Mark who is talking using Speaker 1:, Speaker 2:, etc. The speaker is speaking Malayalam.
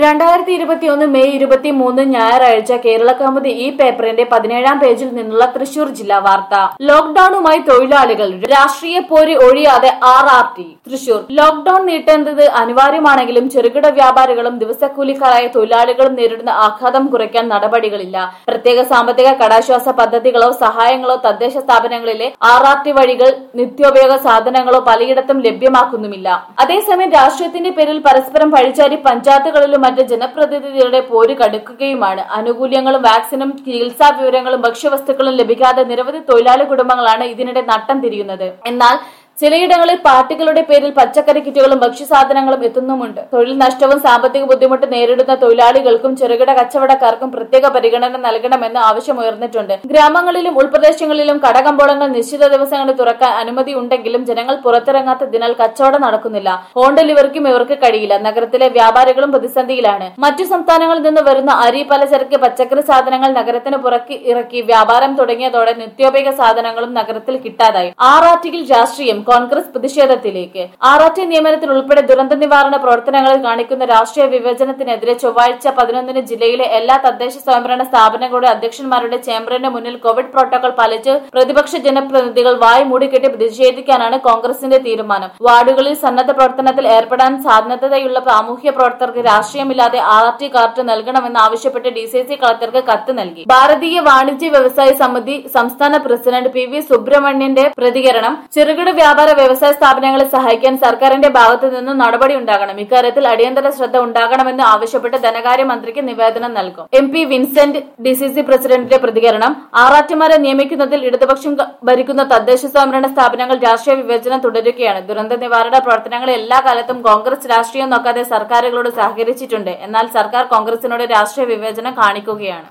Speaker 1: രണ്ടായിരത്തി ഇരുപത്തിയൊന്ന് മെയ് ഇരുപത്തി മൂന്ന് ഞായറാഴ്ച കേരള കൗമുദി ഈ പേപ്പറിന്റെ പതിനേഴാം പേജിൽ നിന്നുള്ള തൃശൂർ ജില്ലാ വാർത്ത ലോക്ഡൌണുമായി തൊഴിലാളികൾ രാഷ്ട്രീയ പോര് ഒഴിയാതെ R R T Thrissur lockdown നീട്ടേണ്ടത് അനിവാര്യമാണെങ്കിലും ചെറുകിട വ്യാപാരികളും ദിവസക്കൂലിക്കാരായ തൊഴിലാളികളും നേരിടുന്ന ആഘാതം കുറയ്ക്കാൻ നടപടികളില്ല പ്രത്യേക സാമ്പത്തിക കടാശ്വാസ പദ്ധതികളോ സഹായങ്ങളോ തദ്ദേശ സ്ഥാപനങ്ങളിലെ ആർ ആർ ടി വഴികൾ നിത്യോപയോഗ സാധനങ്ങളോ പലയിടത്തും ലഭ്യമാക്കുന്നുമില്ല അതേസമയം രാഷ്ട്രീയത്തിന്റെ പേരിൽ പരസ്പരം പഴിച്ചാരി പഞ്ചായത്തുകളിലും മറ്റ് ജനപ്രതിനിധികളുടെ പോര് കടുക്കുകയുമാണ് ആനുകൂല്യങ്ങളും വാക്സിനും ചികിത്സാ വിവരങ്ങളും ഭക്ഷ്യവസ്തുക്കളും ലഭിക്കാതെ നിരവധി തൊഴിലാളി കുടുംബങ്ങളാണ് ഇതിനിടെ നട്ടം തിരിയുന്നത് എന്നാൽ ചിലയിടങ്ങളിൽ പാർട്ടികളുടെ പേരിൽ പച്ചക്കറി കിറ്റുകളും ഭക്ഷ്യസാധനങ്ങളും എത്തുന്നുമുണ്ട് തൊഴിൽ നഷ്ടവും സാമ്പത്തിക ബുദ്ധിമുട്ട് നേരിടുന്ന തൊഴിലാളികൾക്കും ചെറുകിട കച്ചവടക്കാർക്കും പ്രത്യേക പരിഗണന നൽകണമെന്ന് ആവശ്യമുയർന്നിട്ടുണ്ട് ഗ്രാമങ്ങളിലും ഉൾപ്രദേശങ്ങളിലും കടകമ്പോളങ്ങൾ നിശ്ചിത ദിവസങ്ങളിൽ തുറക്കാൻ അനുമതി ഉണ്ടെങ്കിലും ജനങ്ങൾ പുറത്തിറങ്ങാത്തതിനാൽ കച്ചവടം നടക്കുന്നില്ല ഹോം ഡെലിവറിക്കും ഇവർക്ക് കഴിയില്ല നഗരത്തിലെ വ്യാപാരികളും പ്രതിസന്ധിയിലാണ് മറ്റു സംസ്ഥാനങ്ങളിൽ നിന്ന് വരുന്ന അരി പലചരക്ക് പച്ചക്കറി സാധനങ്ങൾ നഗരത്തിന് പുറക്കി ഇറക്കി വ്യാപാരം തുടങ്ങിയതോടെ നിത്യോപയോഗ സാധനങ്ങളും നഗരത്തിൽ കിട്ടാതായി ആറാറ്റിൽ രാഷ്ട്രീയം കോൺഗ്രസ് പ്രതിഷേധത്തിലേക്ക് ആറാറ്റി നിയമനത്തിൽ ഉൾപ്പെടെ ദുരന്ത നിവാരണ പ്രവർത്തനങ്ങളിൽ കാണിക്കുന്ന രാഷ്ട്രീയ വിഭജനത്തിനെതിരെ ചൊവ്വാഴ്ച പതിനൊന്നിന് ജില്ലയിലെ എല്ലാ തദ്ദേശ സ്വയംഭരണ സ്ഥാപനങ്ങളുടെ അധ്യക്ഷന്മാരുടെ ചേംബറിന് മുന്നിൽ കോവിഡ് പ്രോട്ടോകോൾ പാലിച്ച് പ്രതിപക്ഷ ജനപ്രതിനിധികൾ വായ് മൂടിക്കെട്ടി പ്രതിഷേധിക്കാനാണ് കോൺഗ്രസിന്റെ തീരുമാനം വാർഡുകളിൽ സന്നദ്ധ പ്രവർത്തനത്തിൽ ഏർപ്പെടാൻ സാധ്യതയുള്ള സാമൂഹ്യ പ്രവർത്തകർക്ക് രാഷ്ട്രീയമില്ലാതെ ആർ ടി കാർഡ് നൽകണമെന്ന് ആവശ്യപ്പെട്ട് ഡി സി സി കളക്ടർക്ക് കത്ത് നൽകി ഭാരതീയ വാണിജ്യ വ്യവസായ സമിതി സംസ്ഥാന പ്രസിഡന്റ് പി വി സുബ്രഹ്മണ്യന്റെ പ്രതികരണം ചെറുകിട വ്യാപാര വ്യവസായ സ്ഥാപനങ്ങളെ സഹായിക്കാൻ സർക്കാരിന്റെ ഭാഗത്തു നിന്നും നടപടി ഉണ്ടാകണം ഇക്കാര്യത്തിൽ അടിയന്തര ശ്രദ്ധ ഉണ്ടാകണമെന്ന് ആവശ്യപ്പെട്ട് ധനകാര്യ മന്ത്രിക്ക് നിവേദനം നൽകും M P Vincent D C C പ്രസിഡന്റിന്റെ പ്രതികരണം ആറാറ്റുമാരെ നിയമിക്കുന്നതിൽ ഇടതുപക്ഷം ക- ഭരിക്കുന്ന തദ്ദേശ സ്വയംഭരണ സ്ഥാപനങ്ങൾ രാഷ്ട്രീയ വിവേചനം തുടരുകയാണ് ദുരന്ത നിവാരണ പ്രവർത്തനങ്ങളിൽ എല്ലാ കാലത്തും കോൺഗ്രസ് രാഷ്ട്രീയം നോക്കാതെ സർക്കാരുകളോട് സഹകരിച്ചിട്ടുണ്ട് എന്നാൽ സർക്കാർ കോൺഗ്രസിനോട് രാഷ്ട്രീയ വിവേചനം കാണിക്കുകയാണ്